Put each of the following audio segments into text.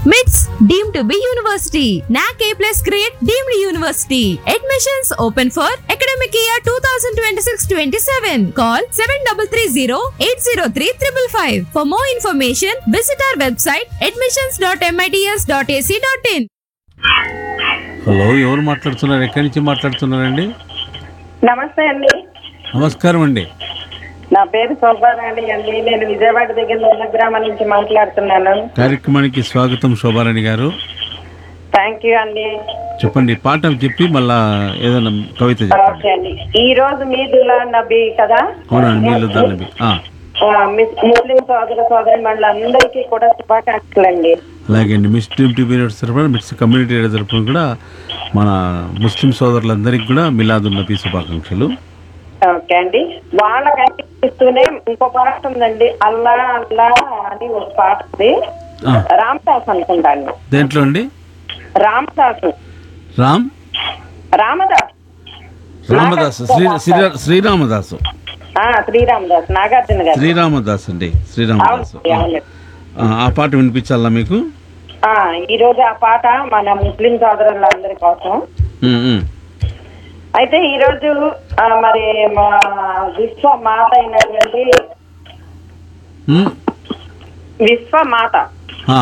MITS deemed to be university. NAC A plus grade deemed university. Admissions open for academic year 2026-27. Call 7330-803-555. For more information, visit our website admissions.mits.ac.in. Hello ఎవరు మాట్లాడుతున్నారు ఎక్కడి నుంచి మాట్లాడుతున్నారండి నమస్తే అండి నమస్కారం అండి నా పేరు శోభారాణి అండి నేను విజయవాడ దగ్గర ఉన్న గ్రామం నుంచి మాట్లాడుతున్నాను కార్యక్రమానికి స్వాగతం శోభారాణి గారు థ్యాంక్ యూ అండి చెప్పండి పాట చెప్పి మళ్ళా ఏదైనా కవిత చెప్పండి ఓకే అండి ఈ రోజు మీదుల్లా నబీ కదా అవునండి మీరు దాన్ని ఆ, మిస్- ముస్లిం సోదర సోదరి అందరికీ కూడా శుభాకాంక్షలు అండి అలాగే అండి ముస్లిం టీవీ తరఫున మిట్స్ కమ్యూనిటీ రేడియో తరఫున కూడా మన ముస్లిం సోదరులందరికీ కూడా మిలాదున్ నబీ శుభాకాంక్షలు ఓకే అండి వాళ్ళకి ఇస్తూనే ఇంకో పాట ఉందండి అల్లా అల్లా అని ఒక పాట ఉంది ఆ, రామదాస్ అనుకుంటాను దేంట్లో అండి రామదాసు రామ్ రామదాస్ రామదాసు శ్రీ శ్రీ శ్రీరామదాసు ఆ, శ్రీరామదాస్ నాగార్జున గారు శ్రీరామదాస్ అండి శ్రీరామదాసు అవును, అవును. ఆ, ఆ పాట వినిపించాలా మీకు ఆ, ఈ రోజు ఆ పాట మన ముస్లిం సోదరులందరి కోసం ఉమ్, ఉమ్. అయితే ఈ రోజు ఆ, మరి మా విశ్వ మాత అయినటువంటి ఉమ్. విశ్వ మాత ఆ,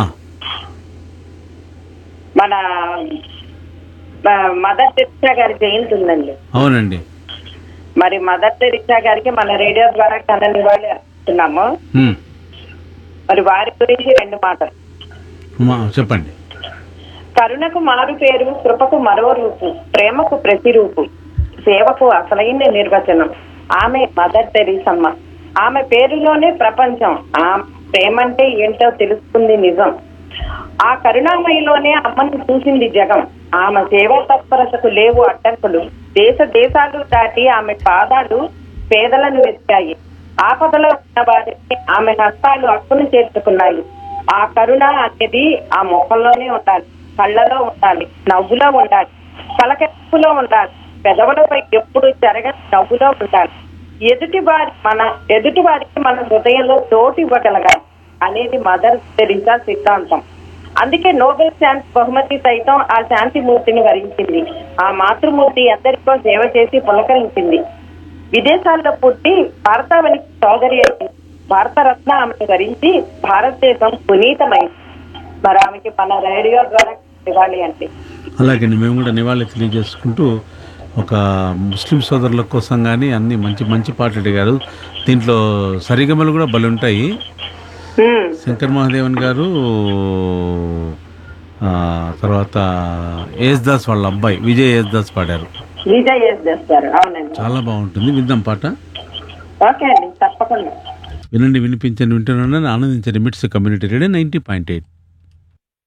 మన ఆ, మదర్ తెరిసా గారి జయంతి ఉందండి అవునండి మరి మదర్ తెరిసా గారికి మన రేడియో ద్వారా కన్న నివాళి అర్పిస్తున్నాము ఉమ్. మరి వారి గురించి రెండు మాటలు మా చెప్పండి కరుణకు మారు పేరు కృపకు మరో రూపు ప్రేమకు ప్రతిరూపు సేవకు అసలైన నిర్వచనం ఆమె మదర్ తెరీసమ్మ ఆమె పేరులోనే ప్రపంచం ఆ ప్రేమంటే ఏంటో తెలుసుకుంది నిజం ఆ కరుణామయిలోనే అమ్మను చూసింది జగం ఆమె సేవా తత్పరతకు లేవు అడ్డంకులు దేశ దేశాలు దాటి ఆమె పాదాలు పేదలను వెతికాయి ఆపదలో ఉన్న వారిని ఆమె హస్తాలు హక్కును చేర్చుకున్నాయి ఆ కరుణ అనేది ఆ మొక్కల్లోనే ఉండాలి కళ్ళలో ఉండాలి నవ్వులో ఉండాలి పలకెప్పులో ఉండాలి పెదవులపై ఎప్పుడు జరగని నవ్వులో ఉండాలి ఎదుటి వారి మన ఎదుటి వారికి మన హృదయంలో చోటు ఇవ్వగలగాలి అనేది మదర్ తెరీసా సిద్ధాంతం అందుకే నోబెల్ శాంతి బహుమతి సైతం ఆ శాంతి మూర్తిని వరించింది ఆ మాతృమూర్తి ఎందరికో సేవ చేసి పులకరించింది విదేశాల్లో పుట్టి భారతావని సోదరి అయింది భారతరత్న ఆమెను వరించి భారతదేశం పునీతమైంది మరి ఆమెకి మన రేడియో ద్వారా ఇవ్వాలి అండి అలాగే మేము కూడా నివాళి తెలియజేసుకుంటూ ఒక ముస్లిం సోదరుల కోసం కానీ అన్ని మంచి మంచి పాటలు అడిగారు దీంట్లో సరిగమలు కూడా భలే ఉంటాయి ఉమ్, శంకర్ మహాదేవన్ గారు ఆ, తర్వాత యేసుదాస్ వాళ్ళ అబ్బాయి విజయ్ యేసుదాస్ పాడారు విజయ్ చేస్తారు అవునండి చాలా బాగుంటుంది విందాం పాట ఓకే అండి తప్పకుండా వినండి వినిపించండి వింటున్నాను ఆనందించండి MITS community radio ninety point eight